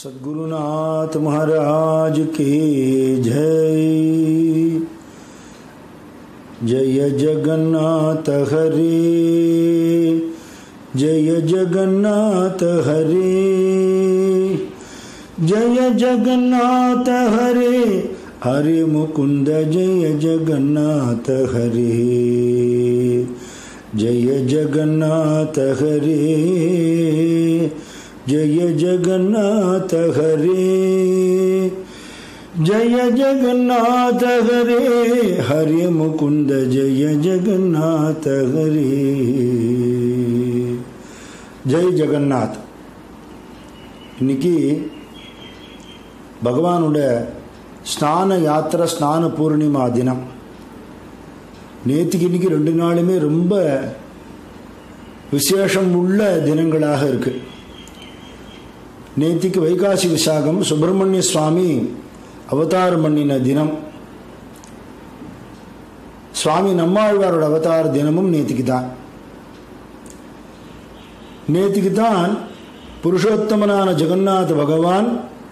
सद्गुरुनाथ महाराज की जय जय जगन्नाथ हरे जय जगन्नाथ हरे जय जगन्नाथ हरे हरे मुकुंद जय जगन्नाथ हरे जय जगन्नाथ हरे जय जगन्नाथ हरे जय जगन्नाथ हरे हरे मुकुंद जय जगन्नाथ हरे ஜெய் ஜெகநாத் இன்னைக்கு பகவானோட ஸ்நான யாத்திரை ஸ்நான பூர்ணிமா தினம் நேற்றுக்கு இன்னைக்கு ரெண்டு நாளுமே ரொம்ப விசேஷம் உள்ள தினங்களாக இருக்கு நேத்திக்கு வைகாசி விசாகம் சுப்பிரமணிய சுவாமி அவதாரம் பண்ணின தினம் சுவாமி நம்மாழ்வாரோட அவதார தினமும் நேத்திக்கு தான் நேத்திக்கு தான் புருஷோத்தமனான ஜெகநாத் பகவான்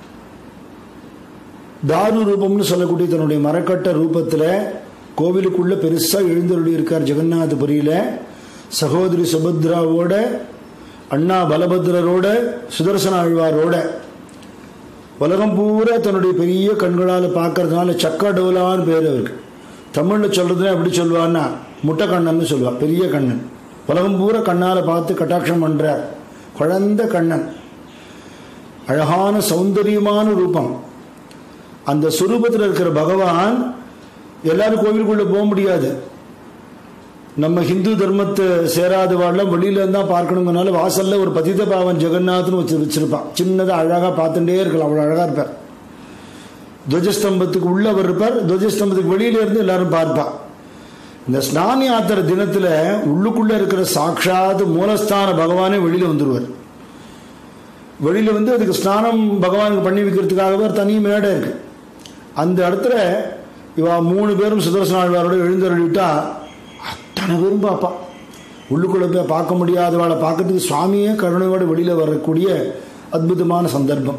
தாரு ரூபம்னு சொல்லக்கூடிய தன்னுடைய மரக்கட்ட ரூபத்தில் கோவிலுக்குள்ள பெருசாக எழுந்தருளி இருக்கார் ஜெகநாதபுரியில் சகோதரி சுபத்ராவோட அண்ணா பலபத்ரரோட சுதர்சன ஆழ்வாரோட உலகம் பூரா தன்னுடைய பெரிய கண்களால் பார்க்கறதுனால சக்க டோலான்னு பேர் அவருக்கு தமிழில் சொல்றதுன்னா எப்படி சொல்லுவான்னா முட்டை கண்ணன்னு சொல்லுவா பெரிய கண்ணன் உலகம் பூரா கண்ணால் பார்த்து கட்டாட்சம் பண்றார் குழந்த கண்ணன் அழகான சௌந்தரியமான ரூபம் அந்த சுரூபத்தில் இருக்கிற பகவான் எல்லாரும் கோவிலுக்குள்ள போக முடியாது நம்ம ஹிந்து தர்மத்தை சேராதவாள்லாம் வெளியில இருந்தா பார்க்கணுங்கனால வாசல்ல ஒரு பதித பாவன் ஜெகநாத்னு வச்சு வச்சிருப்பான் சின்னதாக அழகா பார்த்துட்டே இருக்கலாம் அவ்வளோ அழகா இருப்பார் துவஜஸ்தம்பத்துக்கு உள்ள அவர் இருப்பார் துவஜஸ்தம்பத்துக்கு வெளியில இருந்து எல்லாரும் பார்ப்பா இந்த ஸ்நான யாத்திரை தினத்துல உள்ளுக்குள்ள இருக்கிற சாட்சாத் மூலஸ்தான பகவானே வெளியில வந்துருவார் வெளியில வந்து அதுக்கு ஸ்நானம் பகவானுக்கு பண்ணி வைக்கிறதுக்காகவே ஒரு தனி மேடை இருக்கு அந்த இடத்துல இவா மூணு பேரும் சுதர்சன ஆழ்வாரோட எழுந்தருளிட்டா அத்தனை பேரும் பார்ப்பா உள்ளுக்குள்ள போய் பார்க்க முடியாதவாளை பார்க்கறதுக்கு சுவாமியே கருணையோட வெளியில வரக்கூடிய அற்புதமான சந்தர்ப்பம்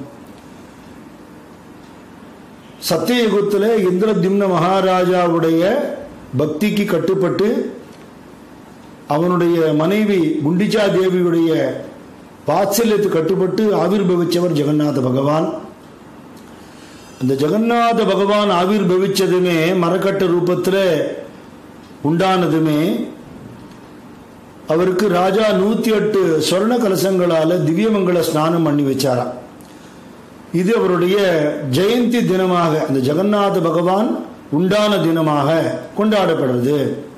சத்தியயுகத்தில் இந்திரதிம்ன மகாராஜாவுடைய பக்திக்கு கட்டுப்பட்டு அவனுடைய மனைவி குண்டிச்சா தேவியுடைய வாத்சல்யத்துக்கு கட்டுப்பட்டு ஆவிர்பவிச்சவர் ஜெகநாத பகவான் அந்த ஜெகநாத பகவான் ஆவிர்பவிச்சதுமே மரக்கட்ட ரூபத்தில் உண்டானதுமே அவருக்கு ராஜா நூத்தி எட்டு சொர்ண கலசங்களால திவ்யமங்கல ஸ்நானம் பண்ணி வச்சாராம் இது அவருடைய ஜெயந்தி தினமாக அந்த ஜெகநாத பகவான் உண்டான தினமாக கொண்டாடப்படுறது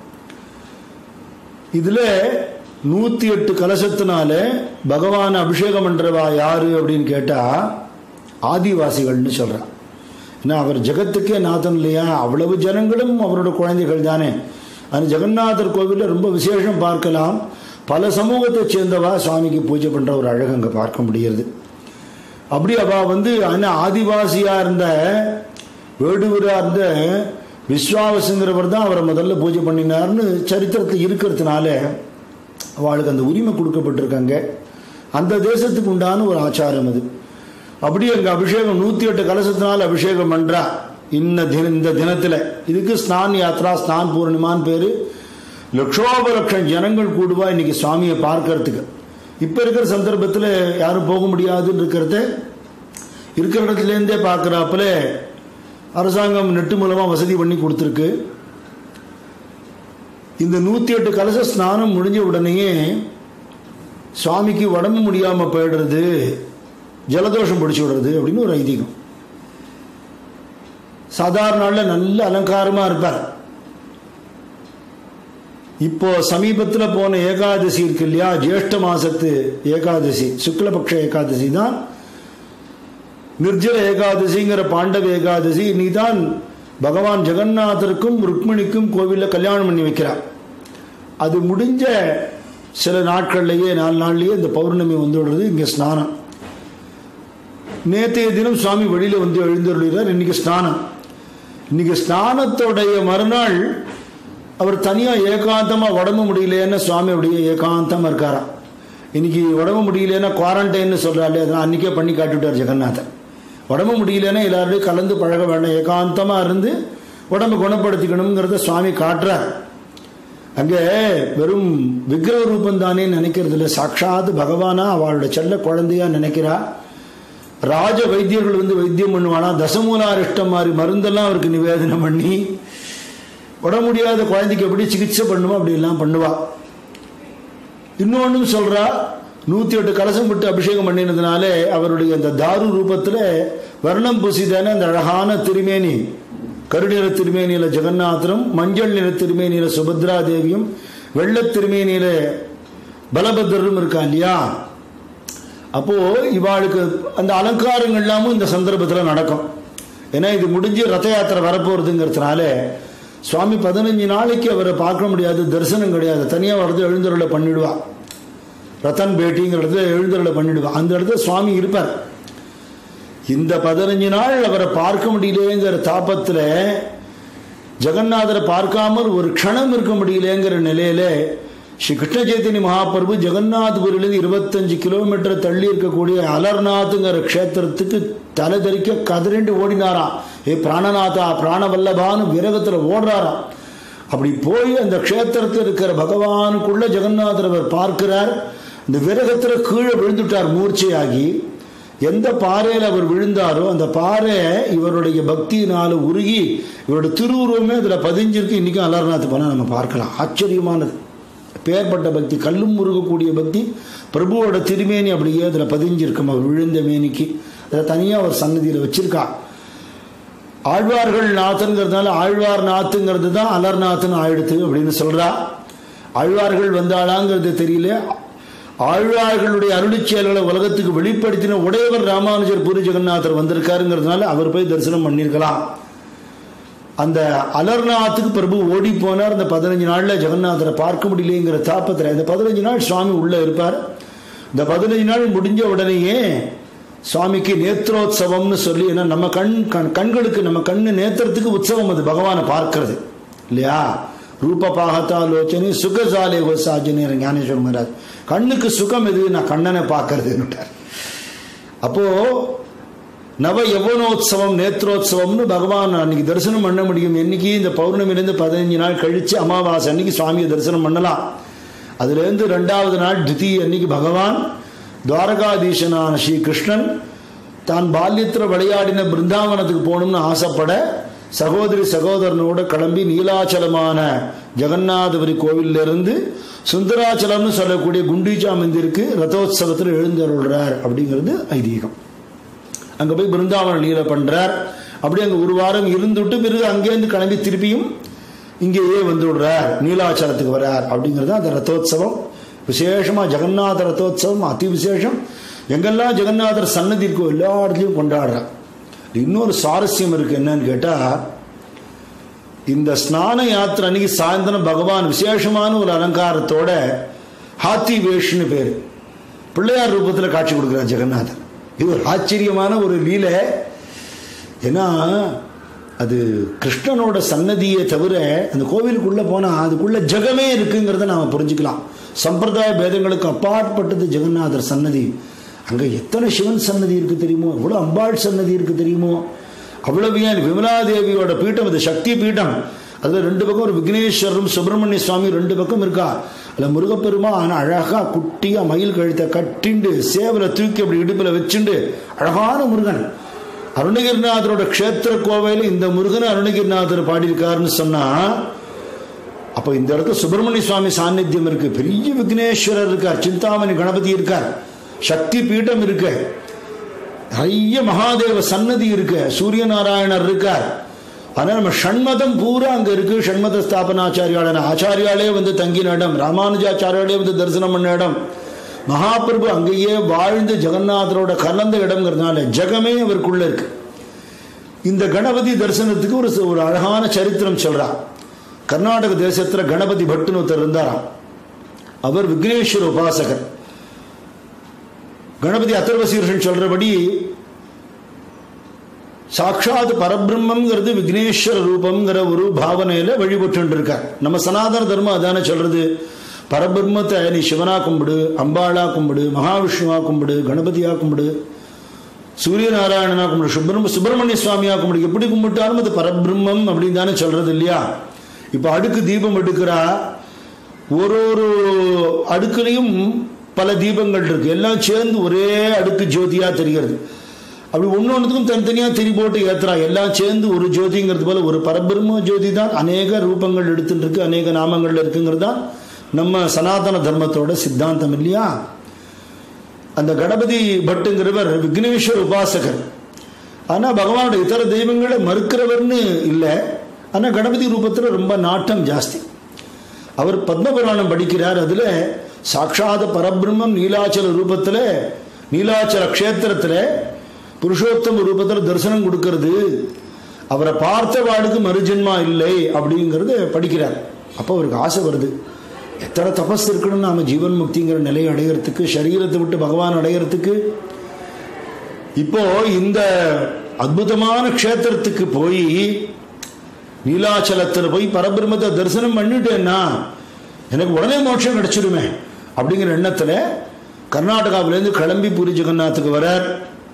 இதுல நூத்தி எட்டு கலசத்தினால பகவான் அபிஷேகம் பண்றவா யாரு அப்படின்னு கேட்டா ஆதிவாசிகள்னு சொல்றான் ஏன்னா அவர் ஜெகத்துக்கே நாதன் இல்லையா அவ்வளவு ஜனங்களும் அவரோட குழந்தைகள் தானே அந்த ஜெகநாதர் கோவிலில் ரொம்ப விசேஷம் பார்க்கலாம் பல சமூகத்தை சேர்ந்தவா சுவாமிக்கு பூஜை பண்ற ஒரு அழகு அங்கே பார்க்க முடிகிறது அப்படி அவ வந்து ஆனால் ஆதிவாசியா இருந்த வேடுவரா இருந்த விஸ்வாவசுங்கிறவர் தான் அவரை முதல்ல பூஜை பண்ணினார்னு சரித்திரத்தில் இருக்கிறதுனால அவளுக்கு அந்த உரிமை கொடுக்கப்பட்டிருக்காங்க அந்த தேசத்துக்கு உண்டான ஒரு ஆச்சாரம் அது அப்படி அங்கே அபிஷேகம் நூற்றி எட்டு கலசத்தினால் அபிஷேகம் பண்ணுறா இன்ன தின இந்த தினத்தில் இதுக்கு ஸ்நான் யாத்ரா ஸ்நான் பூர்ணிமான்னு பேர் லட்சோப லட்சம் ஜனங்கள் கூடுவா இன்னைக்கு சுவாமியை பார்க்கறதுக்கு இப்போ இருக்கிற சந்தர்ப்பத்தில் யாரும் போக முடியாதுன்னு இருக்கிறத இருக்கிற இடத்துலேருந்தே பார்க்குறாப்புல அரசாங்கம் நெட்டு மூலமாக வசதி பண்ணி கொடுத்துருக்கு இந்த நூற்றி எட்டு கலச ஸ்நானம் முடிஞ்ச உடனேயே சுவாமிக்கு உடம்பு முடியாமல் போயிடுறது ஜலதோஷம் பிடிச்சி விடுறது அப்படின்னு ஒரு ஐதீகம் சாதாரண நாளில் நல்ல அலங்காரமாக இருப்பார் இப்போ சமீபத்தில் போன ஏகாதசி இருக்கு இல்லையா ஜேஷ்ட மாசத்து ஏகாதசி சுக்லபக்ஷ ஏகாதசி தான் நிர்ஜல ஏகாதசிங்கிற பாண்டவ ஏகாதசி இன்னைக்கு தான் பகவான் ஜெகநாதருக்கும் ருக்மிணிக்கும் கோவிலில் கல்யாணம் பண்ணி வைக்கிறார் அது முடிஞ்ச சில நாட்கள்லேயே நாலு நாள்லேயே இந்த பௌர்ணமி வந்து விடுறது இங்கே ஸ்நானம் நேற்றைய தினம் சுவாமி வெளியில் வந்து எழுந்தருள்ளார் இன்னைக்கு ஸ்நானம் இன்னைக்கு ஸ்நானத்தோடைய மறுநாள் அவர் தனியாக ஏகாந்தமாக உடம்பு முடியலன்னு சுவாமி அப்படியே ஏகாந்தமாக இருக்காராம் இன்னைக்கு உடம்பு முடியலன்னா குவாரண்டைன்னு சொல்கிறாள் அதான் அன்றைக்கே பண்ணி காட்டிவிட்டார் ஜெகநாதர் உடம்பு முடியலன்னா எல்லாரோடையும் கலந்து பழக வேண்டாம் ஏகாந்தமாக இருந்து உடம்பை குணப்படுத்திக்கணுங்கிறத சுவாமி காட்டுறார் அங்கே வெறும் விக்கிரக ரூபம் தானே நினைக்கிறது இல்லை சாட்சாத் பகவானா அவளோட செல்ல குழந்தையா நினைக்கிறா ராஜ வைத்தியர்கள் வந்து வைத்தியம் பண்ணுவானா தசமூலாரிஷ்டம் மாதிரி மருந்தெல்லாம் அவருக்கு நிவேதனம் பண்ணி உட முடியாத குழந்தைக்கு எப்படி சிகிச்சை பண்ணுவோம் அப்படி எல்லாம் பண்ணுவா இன்னொன்னும் சொல்றா நூத்தி எட்டு கலசம் விட்டு அபிஷேகம் பண்ணினதுனாலே அவருடைய அந்த தாரு ரூபத்துல வர்ணம் பூசிதானே அந்த அழகான திருமேனி கருநிற திருமேனியில ஜெகநாதரும் மஞ்சள் நிற திருமேனியில சுபத்ரா தேவியும் வெள்ள திருமேனியில பலபத்ரரும் இருக்கா இல்லையா அப்போ இவாளுக்கு அந்த அலங்காரங்கள் எல்லாமும் இந்த சந்தர்ப்பத்தில் நடக்கும் ஏன்னா இது முடிஞ்சு ரத யாத்திரை வரப்போறதுங்கிறதுனால சுவாமி பதினஞ்சு நாளைக்கு அவரை பார்க்க முடியாது தரிசனம் கிடையாது தனியாக வரது எழுந்தருளை பண்ணிடுவா ரத்தன் பேட்டிங்கிற இடத்துல எழுந்தருளை பண்ணிடுவா அந்த இடத்துல சுவாமி இருப்பார் இந்த பதினஞ்சு நாள் அவரை பார்க்க முடியலேங்கிற தாபத்தில் ஜெகநாதரை பார்க்காமல் ஒரு க்ஷணம் இருக்க முடியலேங்கிற நிலையில ஸ்ரீ கிருஷ்ண சைத்தன்ய மகாபிரபு ஜெகநாத்புரிலிருந்து இருபத்தஞ்சு கிலோமீட்டர் தள்ளி இருக்கக்கூடிய அலர்நாத்துங்கிற க்ஷேத்திரத்துக்கு தலை தரிக்க கதறிண்டு ஓடினாராம் ஏ பிராணநாதா பிராணவல்லபான்னு விரகத்தில் ஓடுறாராம் அப்படி போய் அந்த க்ஷேத்திரத்தில் இருக்கிற பகவானுக்குள்ள ஜெகநாதர் அவர் பார்க்கிறார் இந்த விரகத்தில் கீழே விழுந்துட்டார் மூர்ச்சையாகி எந்த பாறையில் அவர் விழுந்தாரோ அந்த பாறை இவருடைய பக்தியினால உருகி இவருடைய திருவுருவமே அதில் பதிஞ்சிருக்கு இன்றைக்கும் அலர்நாத் போனால் நம்ம பார்க்கலாம் ஆச்சரியமானது பேர்பட்ட பக்தி கல்லும் முருகக்கூடிய பக்தி பிரபுவோட திருமேனி அப்படியே அதில் பதிஞ்சிருக்கும் அவர் விழுந்த மேனிக்கு அதை தனியாக அவர் சன்னதியில் வச்சிருக்கா ஆழ்வார்கள் நாத்துங்கிறதுனால ஆழ்வார் நாத்துங்கிறது தான் அலர்நாத்துன்னு ஆயிடுத்து அப்படின்னு சொல்றா ஆழ்வார்கள் வந்தாளாங்கிறது தெரியல ஆழ்வார்களுடைய அருளிச் செயல்களை உலகத்துக்கு வெளிப்படுத்தின உடையவர் ராமானுஜர் பூரி ஜெகநாதர் வந்திருக்காருங்கிறதுனால அவர் போய் தரிசனம் பண்ணியிருக்கலாம் அந்த அலர்நாத்துக்கு பிரபு ஓடி போனார் இந்த பதினஞ்சு நாளில் ஜெகநாதரை பார்க்க முடியலைங்கிற தாப்பத்தில் இந்த பதினஞ்சு நாள் சுவாமி உள்ளே இருப்பார் இந்த பதினஞ்சு நாள் முடிஞ்ச உடனேயே சுவாமிக்கு நேத்ரோத்சவம்னு சொல்லி ஏன்னா நம்ம கண் கண் கண்களுக்கு நம்ம கண்ணு நேத்திரத்துக்கு உற்சவம் அது பகவானை பார்க்கறது இல்லையா ரூப பாகத்தா லோச்சனி சுகசாலே சாஜினியர் ஞானேஸ்வர மகாராஜ் கண்ணுக்கு சுகம் எது நான் கண்ணனை பார்க்கறதுன்னுட்டார் அப்போ நவ யவனோத்சவம் நேத்ரோத்சவம்னு பகவான் அன்னைக்கு தரிசனம் பண்ண முடியும் என்னைக்கு இந்த பௌர்ணமிலேருந்து பதினஞ்சு நாள் கழிச்சு அமாவாசை அன்னைக்கு சுவாமியை தரிசனம் பண்ணலாம் அதுலேருந்து ரெண்டாவது நாள் திதி அன்னைக்கு பகவான் துவாரகாதீசனான ஸ்ரீ கிருஷ்ணன் தான் பால்யத்தில் விளையாடின பிருந்தாவனத்துக்கு போகணும்னு ஆசைப்பட சகோதரி சகோதரனோட கிளம்பி நீலாச்சலமான ஜெகநாதபுரி கோவிலிருந்து சுந்தராச்சலம்னு சொல்லக்கூடிய குண்டீச்சா மந்திருக்கு ரதோத்சவத்தில் எழுந்தருள்றார் அப்படிங்கிறது ஐதீகம் அங்கே போய் பிருந்தாவன லீலை பண்ணுறார் அப்படி அங்கே ஒரு வாரம் இருந்துட்டு பிறகு அங்கேருந்து கிளம்பி திருப்பியும் இங்கேயே வந்து விடுறார் நீலாச்சலத்துக்கு வரார் அப்படிங்கிறது அந்த ரத்தோத்சவம் விசேஷமாக ஜெகநாத ரத்தோத்சவம் அதி விசேஷம் எங்கெல்லாம் ஜெகநாதர் சன்னதி இருக்கோ எல்லா இடத்துலையும் கொண்டாடுறார் இன்னொரு சுவாரஸ்யம் இருக்கு என்னன்னு கேட்டால் இந்த ஸ்நான யாத்திரை அன்னைக்கு சாயந்தரம் பகவான் விசேஷமான ஒரு அலங்காரத்தோட ஹாத்தி வேஷ்னு பேர் பிள்ளையார் ரூபத்தில் காட்சி கொடுக்குறார் ஜெகநாதர் இது ஒரு ஆச்சரியமான ஒரு லீலை ஏன்னா அது கிருஷ்ணனோட சன்னதியை தவிர அந்த கோவிலுக்குள்ளே போனால் அதுக்குள்ள ஜெகமே இருக்குங்கிறத நாம் புரிஞ்சுக்கலாம் சம்பிரதாய பேதங்களுக்கு அப்பாற்பட்டது ஜெகநாதர் சன்னதி அங்கே எத்தனை சிவன் சன்னதி இருக்குது தெரியுமோ எவ்வளோ அம்பாள் சன்னதி இருக்குது தெரியுமோ அவ்வளவு ஏன் விமலாதேவியோட பீட்டம் அது சக்தி பீட்டம் அதில் ரெண்டு பக்கம் ஒரு விக்னேஸ்வரரும் சுப்பிரமணிய சுவாமி ரெண்டு பக்கம் இருக்கா அதில் முருகப்பெருமான் அழகாக குட்டியாக மயில் கழுத்தை கட்டிண்டு சேவலை தூக்கி அப்படி இடுப்பில் வச்சுண்டு அழகான முருகன் அருணகிரிநாதரோட க்ஷேத்திர கோவையில் இந்த முருகன் அருணகிரிநாதர் பாடியிருக்காருன்னு சொன்னால் அப்போ இந்த இடத்துல சுப்பிரமணிய சுவாமி சாநித்தியம் இருக்கு பெரிய விக்னேஸ்வரர் இருக்கார் சிந்தாமணி கணபதி இருக்கார் சக்தி பீட்டம் இருக்கு நிறைய மகாதேவ சன்னதி இருக்கு சூரிய நாராயணர் இருக்கார் ஆனால் நம்ம ஷண்மதம் பூரா அங்கே இருக்கு ஷண்மத ஸ்தாபனாச்சாரியாளன ஆச்சாரியாலே வந்து தங்கின இடம் ராமானுஜாச்சாரியாலே வந்து தரிசனம் பண்ண இடம் மகாபிரபு அங்கேயே வாழ்ந்து ஜெகநாதரோட கலந்த இடம்ங்கிறதுனால ஜெகமே அவருக்குள்ள இருக்கு இந்த கணபதி தரிசனத்துக்கு ஒரு ஒரு அழகான சரித்திரம் சொல்றா கர்நாடக தேசத்தில் கணபதி பட்டுன்னு ஒருத்தர் இருந்தாராம் அவர் விக்னேஸ்வர உபாசகர் கணபதி அத்தர்வசீர்ஷன் சொல்றபடி சாட்சாத் பரபிரம்மங்கிறது விக்னேஸ்வர ரூபம்ங்கிற ஒரு பாவனையில வழிபட்டு இருக்கார் நம்ம சனாதன தர்மம் அதானே சொல்றது பரபிரம்மத்தை நீ சிவனா கும்பிடு அம்பாளா கும்பிடு மகாவிஷ்ணுவா கும்பிடு கணபதியா கும்பிடு சூரிய நாராயணனா கும்பிடு சுப்பிரம சுப்பிரமணிய சுவாமியா கும்பிடு எப்படி கும்பிட்டாலும் அது பரபிரம்மம் அப்படின்னு தானே சொல்றது இல்லையா இப்போ அடுக்கு தீபம் எடுக்கிறா ஒரு ஒரு அடுக்குலையும் பல தீபங்கள் இருக்கு எல்லாம் சேர்ந்து ஒரே அடுக்கு ஜோதியா தெரிகிறது அப்படி ஒன்று ஒன்றுத்துக்கும் தனித்தனியாக திரி போட்டு ஏத்துறா எல்லாம் சேர்ந்து ஒரு ஜோதிங்கிறது போல ஒரு பரபிரம்ம ஜோதி தான் அநேக ரூபங்கள் எடுத்துட்டு இருக்கு அநேக நாமங்கள் இருக்குங்கிறது தான் நம்ம சனாதன தர்மத்தோட சித்தாந்தம் இல்லையா அந்த கணபதி பட்டுங்கிறவர் விக்னேஸ்வர உபாசகர் ஆனால் பகவானுடைய இதர தெய்வங்களை மறுக்கிறவர்னு இல்லை ஆனால் கணபதி ரூபத்தில் ரொம்ப நாட்டம் ஜாஸ்தி அவர் பத்மபுராணம் படிக்கிறார் அதில் சாட்சாத பரபிரம்மம் நீலாச்சல ரூபத்தில் நீலாச்சல க்ஷேத்திரத்தில் புருஷோத்தம ரூபத்தில் தரிசனம் கொடுக்கறது அவரை பார்த்த வாளுக்கு மறுஜென்மா இல்லை அப்படிங்கிறது படிக்கிறார் அப்போ அவருக்கு ஆசை வருது எத்தனை தபஸ் இருக்கணும் நாம ஜீவன் முக்திங்கிற நிலையை அடைகிறதுக்கு சரீரத்தை விட்டு பகவான் அடைகிறதுக்கு இப்போ இந்த அற்புதமான க்ஷேத்திரத்துக்கு போய் நீலாச்சலத்தில் போய் பரபிரம்மத்தை தரிசனம் பண்ணிட்டேன்னா எனக்கு உடனே மோட்சம் கிடைச்சிருமே அப்படிங்கிற எண்ணத்தில் கர்நாடகாவிலேருந்து கிளம்பி பூரி ஜெகநாத்துக்கு வரார்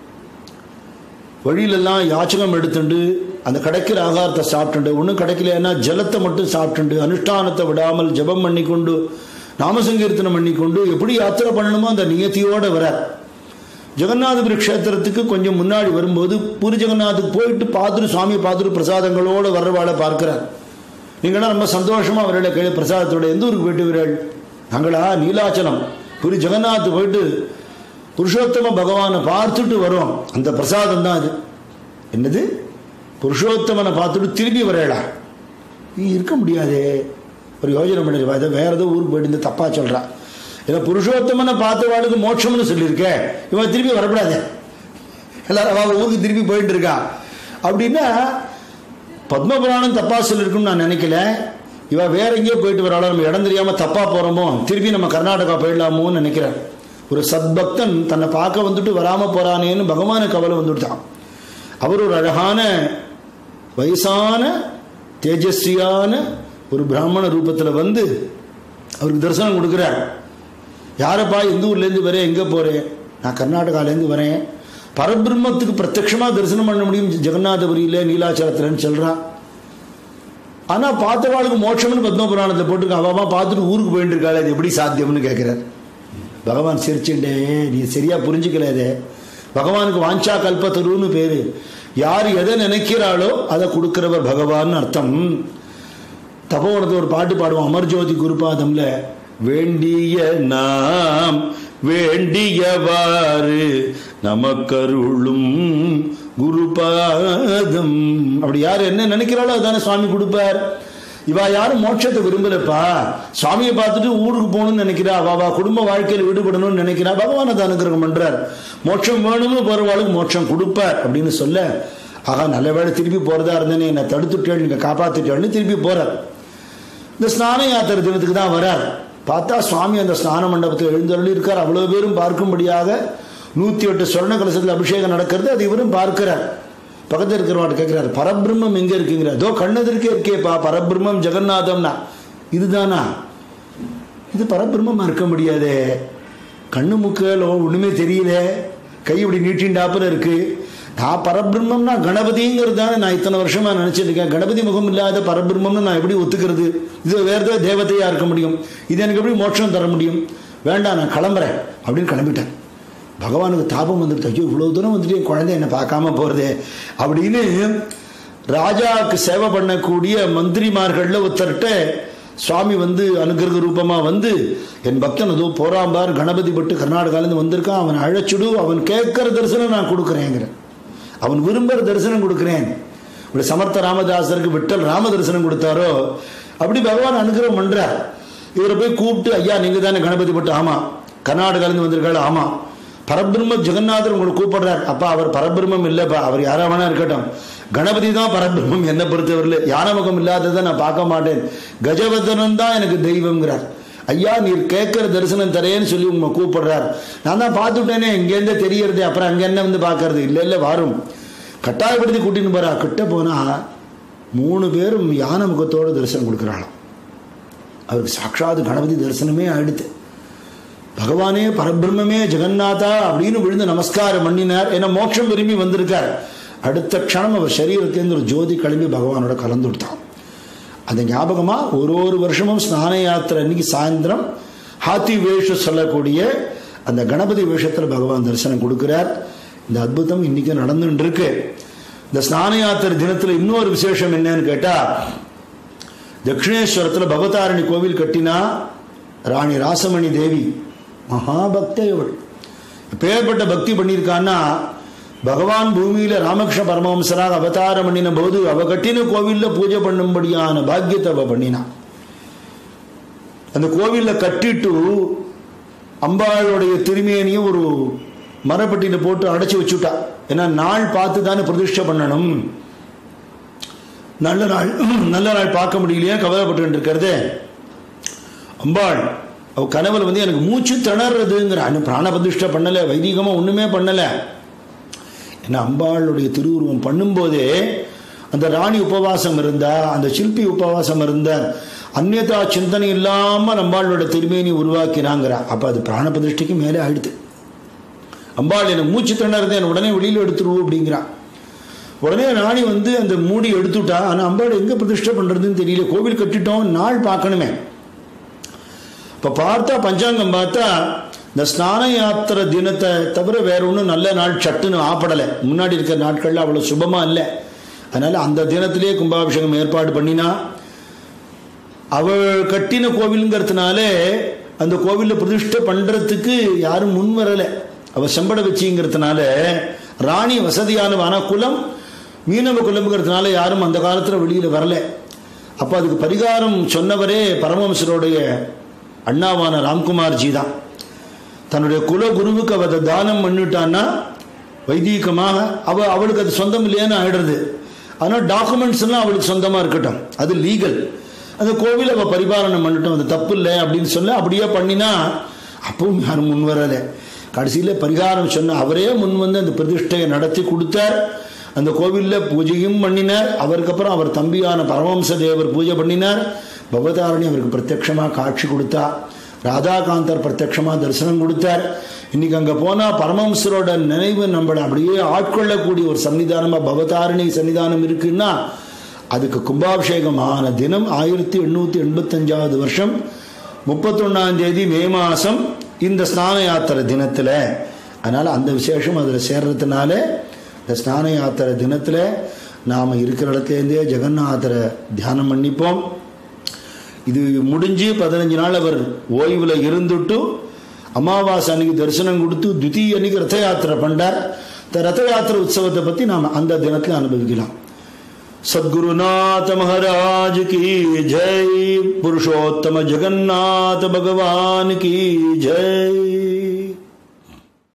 வழியிலெல்லாம் யாச்சகம் எடுத்துண்டு அந்த கிடைக்கிற ஆகாரத்தை சாப்பிட்டுண்டு ஒன்றும் கிடைக்கலன்னா ஜலத்தை மட்டும் சாப்பிட்டுண்டு அனுஷ்டானத்தை விடாமல் ஜபம் பண்ணி கொண்டு நாமசங்கீர்த்தனம் பண்ணி கொண்டு எப்படி யாத்திரை பண்ணணுமோ அந்த நியத்தியோட வரார் ஜெகநாதபுரி க்ஷேத்திரத்துக்கு கொஞ்சம் முன்னாடி வரும்போது பூரி ஜெகநாத்துக்கு போயிட்டு பார்த்துட்டு சுவாமியை பார்த்துட்டு பிரசாதங்களோடு வர்றவாளை பார்க்கிறார் நீங்களாம் ரொம்ப சந்தோஷமா அவர்களை கையில பிரசாதத்தோட எந்த ஊருக்கு போயிட்டு வீரர்கள் நாங்களா நீலாச்சலம் பூரி ஜெகநாத் போயிட்டு புருஷோத்தம பகவானை பார்த்துட்டு வரோம் அந்த பிரசாதம் தான் அது என்னது புருஷோத்தமனை பார்த்துட்டு திரும்பி வரேடா நீ இருக்க முடியாதே ஒரு யோஜனை பண்ணிருப்பா இதை வேற ஏதோ ஊருக்கு போயிட்டு இந்த தப்பா சொல்றா இதை புருஷோத்தமனை பார்த்தவாளுக்கு மோட்சம்னு சொல்லியிருக்க இவன் திரும்பி வரக்கூடாது எல்லாரும் அவ ஊருக்கு திரும்பி போயிட்டு இருக்கா அப்படின்னா பத்மபுராணம் தப்பா சொல்லியிருக்குன்னு நான் நினைக்கல இவ வேற எங்கேயோ போயிட்டு வராளோ நம்ம இடம் தெரியாம தப்பா போறோமோ திருப்பி நம்ம கர்நாடகா போயிடலாமோன்னு நினைக்கிறேன் ஒரு சத்பக்தன் தன்னை பார்க்க வந்துட்டு வராம போறானேன்னு பகவான கவலை வந்துட்டான் அவர் ஒரு அழகான வயசான தேஜஸ்வியான ஒரு பிராமண ரூபத்தில் வந்து அவருக்கு தரிசனம் கொடுக்குறார் யாரப்பா எந்த ஊர்லேருந்து வரேன் எங்கே போகிறேன் நான் கர்நாடகாலேருந்து வரேன் பரபிரம்மத்துக்கு பிரத்யட்சமாக தரிசனம் பண்ண முடியும் ஜெகநாதபுரியில் நீலாச்சலத்தில்னு சொல்கிறான் ஆனால் பார்த்தவாளுக்கு மோட்சம்னு பத்மபுராணத்தில் போட்டுருக்க அவமா பார்த்துட்டு ஊருக்கு போயிட்டு இருக்காள் அது எப்படி சாத்தியம்னு கேட்குறார் பகவான் சிரிச்சுட்டே நீ சரியா புரிஞ்சுக்கல இது பகவானுக்கு வாஞ்சா கல்பத்தருன்னு பேரு யார் எதை நினைக்கிறாளோ அதை கொடுக்கிறவர் பகவான் அர்த்தம் தபோவனத்தை ஒரு பாட்டு பாடுவோம் அமர்ஜோதி குருபாதம்ல வேண்டிய நாம் வேண்டியவாறு நமக்கருளும் குருபாதம் அப்படி யார் என்ன நினைக்கிறாளோ அதானே சுவாமி கொடுப்பார் இவா யாரும் மோட்சத்தை விரும்பலப்பா சுவாமியை பார்த்துட்டு ஊருக்கு போகணும்னு நினைக்கிறா அவா குடும்ப வாழ்க்கையில் ஈடுபடணும்னு நினைக்கிறா பகவானை தான் அனுகிரகம் பண்றார் மோட்சம் வேணும்னு போறவாளுக்கு மோட்சம் கொடுப்பார் அப்படின்னு சொல்ல ஆகா நல்ல வேலை திருப்பி போறதா இருந்தேனே என்னை தடுத்துட்டேன் நீங்க காப்பாத்திட்டேன்னு திருப்பி போறார் இந்த ஸ்நான யாத்திரை தினத்துக்கு தான் வரார் பார்த்தா சுவாமி அந்த ஸ்நான மண்டபத்தில் எழுந்தருளி இருக்கார் அவ்வளவு பேரும் பார்க்கும்படியாக நூத்தி எட்டு சொர்ண கலசத்தில் அபிஷேகம் நடக்கிறது அது இவரும் பார்க்கிறார் பக்கத்தில் இருக்கிறவங்க கேட்கிறார் பரபிரம்மம் எங்க இருக்குங்கிறார் அதோ கண்ணதற்கே இருக்கேப்பா பரபிரம்மம் ஜெகநாதம்னா இதுதானா இது பரபிரம்மமா இருக்க முடியாதே கண்ணு முக்கல் ஒண்ணுமே தெரியல கை இப்படி நீட்டின்டாப்புல இருக்கு நான் பரபிரம்மம்னா கணபதிங்கிறது தானே நான் இத்தனை வருஷமா நினைச்சிட்டு இருக்கேன் கணபதி முகம் இல்லாத பரபிரம்மம்னு நான் எப்படி ஒத்துக்கிறது இது வேற ஏதோ தேவதையா இருக்க முடியும் இது எனக்கு எப்படி மோட்சம் தர முடியும் வேண்டாம் நான் கிளம்புறேன் அப்படின்னு கிளம்பிட்டேன் பகவானுக்கு தாபம் வந்துட்டு ஐயோ இவ்வளவு தூரம் வந்துட்டு என் குழந்தை என்னை பார்க்காம போறதே அப்படின்னு ராஜாவுக்கு சேவை பண்ணக்கூடிய மந்திரிமார்கள்ல ஒருத்தர்கிட்ட சுவாமி வந்து அனுகிரக ரூபமா வந்து என் பக்தன் அதோ போறாம்பார் கணபதி பட்டு கர்நாடகாலேருந்து வந்திருக்கான் அவன் அழைச்சிடு அவன் கேட்கிற தரிசனம் நான் கொடுக்குறேங்கிற அவன் விரும்புகிற தரிசனம் கொடுக்குறேன் இப்படி சமர்த்த ராமதாசருக்கு விட்டல் ராம தரிசனம் கொடுத்தாரோ அப்படி பகவான் அனுகிரகம் பண்றார் இவரை போய் கூப்பிட்டு ஐயா நீங்க தானே கணபதி பட்டு ஆமா கர்நாடகாலேருந்து வந்திருக்காள் ஆமா பரபிரம்ம ஜெகநாதர் உங்களை கூப்பிடுறார் அப்பா அவர் பரபிரம்மம் இல்லப்பா அவர் யாரா வேணா இருக்கட்டும் கணபதி தான் பரபிரம்மம் என்ன பொறுத்தவரையில் யானமுகம் இல்லாததை நான் பார்க்க மாட்டேன் கஜவதனன் தான் எனக்கு தெய்வம்ங்கிறார் ஐயா நீர் கேட்கிற தரிசனம் தரேன்னு சொல்லி உங்களை கூப்பிடுறார் நான் தான் பார்த்துட்டேனே இங்கேருந்தே தெரியறது அப்புறம் அங்கே என்ன வந்து பார்க்கறது இல்லை இல்லை வரும் கட்டாயப்படுத்தி கூட்டின்னு போறா கிட்ட போனா மூணு பேரும் யானை முகத்தோட தரிசனம் கொடுக்குறாளாம் அவருக்கு சாட்சாத் கணபதி தரிசனமே ஆயிடுத்து பகவானே பரபிரம்மே ஜெகநாதா அப்படின்னு விழுந்து நமஸ்காரம் பண்ணினார் ஏன்னா மோட்சம் விரும்பி வந்திருக்கார் அடுத்த க்ஷணம் அவர் சரீரத்திலிருந்து ஒரு ஜோதி கிளம்பி பகவானோட கலந்து விட்டான் அது ஞாபகமா ஒரு ஒரு வருஷமும் ஸ்நான யாத்திரை அன்னைக்கு சாயந்தரம் ஹாத்தி வேஷம் சொல்லக்கூடிய அந்த கணபதி வேஷத்தில் பகவான் தரிசனம் கொடுக்கிறார் இந்த அற்புதம் இன்னைக்கு நடந்துட்டு இருக்கு இந்த ஸ்நான யாத்திரை தினத்தில் இன்னொரு விசேஷம் என்னன்னு கேட்டா தட்சிணேஸ்வரத்தில் பகவதாரணி கோவில் கட்டினா ராணி ராசமணி தேவி மகாபக்தை அவள் பேர்பட்ட பக்தி பண்ணியிருக்கான்னா பகவான் பூமியில ராமகிருஷ்ண பரமஹம்சராக அவதாரம் பண்ணின போது அவ கட்டின கோவில்ல பூஜை பண்ணும்படியான பாக்கியத்தை அவ பண்ணினா அந்த கோவில்ல கட்டிட்டு அம்பாளுடைய திருமேனியும் ஒரு மரப்பட்டியில போட்டு அடைச்சி வச்சுட்டா ஏன்னா நாள் பார்த்து தானே பிரதிஷ்டை பண்ணணும் நல்ல நாள் நல்ல நாள் பார்க்க முடியலையா கவலைப்பட்டு இருக்கிறதே அம்பாள் அவ கனவுல வந்து எனக்கு மூச்சு திணறதுங்கிற அனு பிராண பிரதிஷ்டை பண்ணல வைதிகமா ஒண்ணுமே பண்ணல ஏன்னா அம்பாளுடைய திருவுருவம் பண்ணும்போதே அந்த ராணி உபவாசம் இருந்தா அந்த சிற்பி உபவாசம் இருந்தா அந்நியதா சிந்தனை இல்லாம அம்பாளோட திருமேனி உருவாக்கினாங்கிறா அப்ப அது பிராண பிரதிஷ்டைக்கு மேலே ஆயிடுது அம்பாள் எனக்கு மூச்சு திணறது என் உடனே வெளியில எடுத்துருவோம் அப்படிங்கிறான் உடனே ராணி வந்து அந்த மூடி எடுத்துட்டா ஆனா அம்பாள் எங்க பிரதிஷ்டை பண்றதுன்னு தெரியல கோவில் கட்டிட்டோம் நாள் பார்க்கணுமே இப்ப பார்த்தா பஞ்சாங்கம் பார்த்தா இந்த ஸ்நான யாத்திரை தினத்தை தவிர வேற ஒன்றும் நல்ல நாள் சட்டுன்னு ஆப்படலை முன்னாடி இருக்கிற நாட்கள்ல அவ்வளவு சுபமா இல்லை அதனால அந்த தினத்திலேயே கும்பாபிஷேகம் ஏற்பாடு பண்ணினா அவள் கட்டின கோவிலுங்கிறதுனால அந்த கோவிலில் பிரதிஷ்டை பண்றதுக்கு யாரும் முன் வரலை அவ செம்பட வச்சிங்கிறதுனால ராணி வசதியானவ ஆனா குலம் மீனவ குலம்ங்கிறதுனால யாரும் அந்த காலத்துல வெளியில வரல அப்ப அதுக்கு பரிகாரம் சொன்னவரே பரமஹம்சருடைய அண்ணாவான ராம்குமார்ஜி தான் தன்னுடைய குல குருவுக்கு அவ அதை தானம் பண்ணிட்டான்னா வைதீகமாக அவ அவளுக்கு அது சொந்தம் இல்லையான்னு ஆயிடுறது ஆனால் டாக்குமெண்ட்ஸ் எல்லாம் அவளுக்கு சொந்தமா இருக்கட்டும் அது லீகல் அந்த கோவில் அவ பரிபாலனம் பண்ணிட்டோம் அது தப்பு இல்லை அப்படின்னு சொல்ல அப்படியே பண்ணினா அப்பவும் யாரும் முன் வரலை கடைசியில் பரிகாரம் சொன்ன அவரே முன் வந்து அந்த பிரதிஷ்டையை நடத்தி கொடுத்தார் அந்த கோவிலில் பூஜையும் பண்ணினார் அவருக்கு அப்புறம் அவர் தம்பியான பரமஹம்ச தேவர் பூஜை பண்ணினார் பவதாரணி அவருக்கு பிரத்யட்சமாக காட்சி கொடுத்தா ராதாகாந்தர் பிரத்யட்சமாக தரிசனம் கொடுத்தார் இன்னைக்கு அங்கே போனால் பரமஹம்சரோட நினைவு நம்மளை அப்படியே ஆட்கொள்ளக்கூடிய ஒரு சன்னிதானமாக பவதாரணி சன்னிதானம் இருக்குன்னா அதுக்கு கும்பாபிஷேகமான தினம் ஆயிரத்தி எண்ணூற்றி எண்பத்தஞ்சாவது வருஷம் முப்பத்தொன்னாம் தேதி மே மாதம் இந்த ஸ்நான யாத்திரை தினத்தில் அதனால் அந்த விசேஷம் அதில் சேர்றதுனால இந்த ஸ்நான யாத்திரை தினத்தில் நாம் இருக்கிற இடத்துலேருந்தே ஜெகநாதரை தியானம் பண்ணிப்போம் இது முடிஞ்சு பதினஞ்சு நாள் அவர் ஓய்வில் இருந்துட்டு அமாவாசை அன்னைக்கு தரிசனம் கொடுத்து துதிய அன்னைக்கு ரத யாத்திரை பண்ணார் இந்த ரத யாத்திரை உற்சவத்தை பற்றி நாம் அந்த தினத்தில் அனுபவிக்கலாம் सद्गुरुनाथ महाराज की जय पुरुषोत्तम जगन्नाथ भगवान की जय